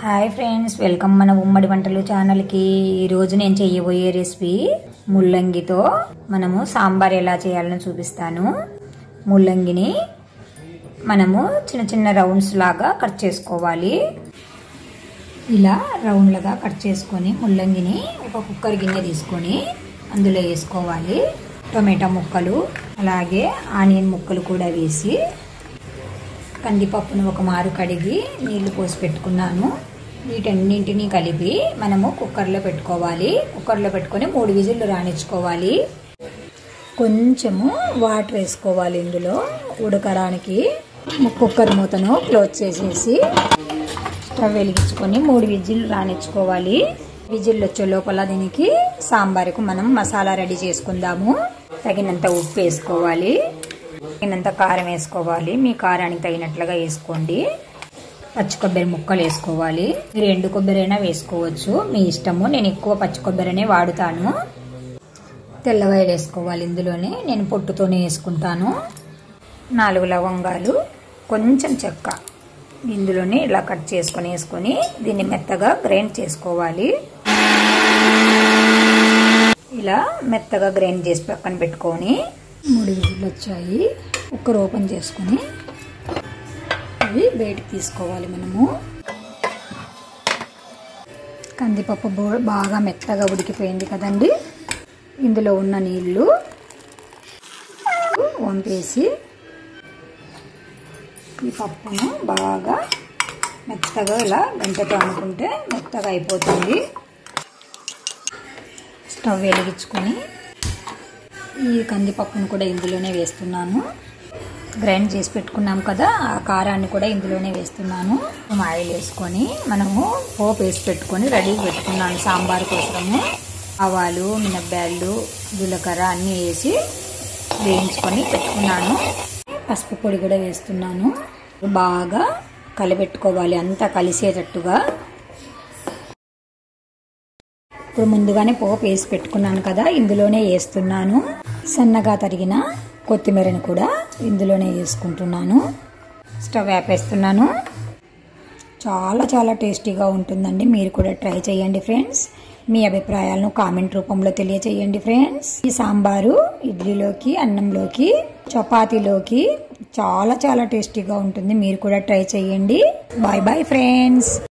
hi friends welcome మన ఉమ్మడి వంటలు ఛానల్కి ఈరోజు నేను చేయబోయే రెసిపీ ముల్లంగితో మనము సాంబార్ ఎలా చేయాలని చూపిస్తాను ముల్లంగిని మనము చిన్న చిన్న రౌండ్స్ లాగా కట్ చేసుకోవాలి ఇలా రౌండ్లుగా కట్ చేసుకొని ముల్లంగిని ఒక కుక్కర్ గిన్నె తీసుకొని అందులో వేసుకోవాలి టొమాటో ముక్కలు అలాగే ఆనియన్ ముక్కలు కూడా వేసి కందిపప్పును ఒక మారు కడిగి నీళ్లు పోసి పెట్టుకున్నాను వీటన్నింటినీ కలిపి మనము కుక్కర్లో పెట్టుకోవాలి కుక్కర్లో పెట్టుకొని మూడు విజిల్లు రాణించుకోవాలి కొంచెము వాటర్ వేసుకోవాలి ఇందులో ఉడకడానికి కుక్కర్ మూతను క్లోజ్ చేసేసి స్టవ్ వెలిగించుకొని మూడు విజిల్లు రాణించుకోవాలి విజిల్ వచ్చే లోపల దీనికి సాంబార్కు మనం మసాలా రెడీ చేసుకుందాము తగినంత ఉప్పు వేసుకోవాలి తగినంత కారం వేసుకోవాలి మీ కారానికి తగినట్లుగా వేసుకోండి పచ్చి కొబ్బరి ముక్కలు వేసుకోవాలి మీరు ఎండు కొబ్బరి అయినా వేసుకోవచ్చు మీ ఇష్టము నేను ఎక్కువ పచ్చి కొబ్బరినే వాడుతాను తెల్లవాయలు వేసుకోవాలి ఇందులోనే నేను పొట్టుతోనే వేసుకుంటాను నాలుగు లవంగాలు కొంచెం చెక్క ఇందులోనే ఇలా కట్ చేసుకొని వేసుకొని దీన్ని మెత్తగా గ్రైండ్ చేసుకోవాలి ఇలా మెత్తగా గ్రైండ్ చేసి పక్కన పెట్టుకొని మూడు విజిల్లు వచ్చాయి కుక్కర్ ఓపెన్ చేసుకొని అవి బయటికి తీసుకోవాలి మనము కందిపప్పు బాగా మెత్తగా ఉడికిపోయింది కదండి ఇందులో ఉన్న నీళ్ళు వంపేసి ఈ పప్పును బాగా మెత్తగా ఇలా గంటతో అనుకుంటే మెత్తగా అయిపోతుంది స్టవ్ వెలిగించుకొని ఈ కందిపప్పును కూడా ఇందులోనే వేస్తున్నాను గ్రైండ్ చేసి పెట్టుకున్నాం కదా ఆ కారాన్ని కూడా ఇందులోనే వేస్తున్నాను ఆయిల్ వేసుకొని మనము పోపు వేసి పెట్టుకొని రెడీ పెట్టుకున్నాను సాంబార్ కోసము ఆవాలు మినప్పాయలు జీలకర్ర అన్నీ వేసి వేయించుకొని పెట్టుకున్నాను పసుపు పొడి కూడా వేస్తున్నాను బాగా కలిపెట్టుకోవాలి అంతా కలిసేటట్టుగా ఇప్పుడు ముందుగానే పోపు వేసి పెట్టుకున్నాను కదా ఇందులోనే వేస్తున్నాను సన్నగా తరిగిన కొత్తిమీరని కూడా ఇందులోనే వేసుకుంటున్నాను స్టవ్ వేపేస్తున్నాను చాలా చాలా టేస్టీగా ఉంటుందండి మీరు కూడా ట్రై చేయండి ఫ్రెండ్స్ మీ అభిప్రాయాలను కామెంట్ రూపంలో తెలియచేయండి ఫ్రెండ్స్ ఈ సాంబారు ఇడ్లీలోకి అన్నంలోకి చపాతీలోకి చాలా చాలా టేస్టీగా ఉంటుంది మీరు కూడా ట్రై చేయండి బాయ్ బాయ్ ఫ్రెండ్స్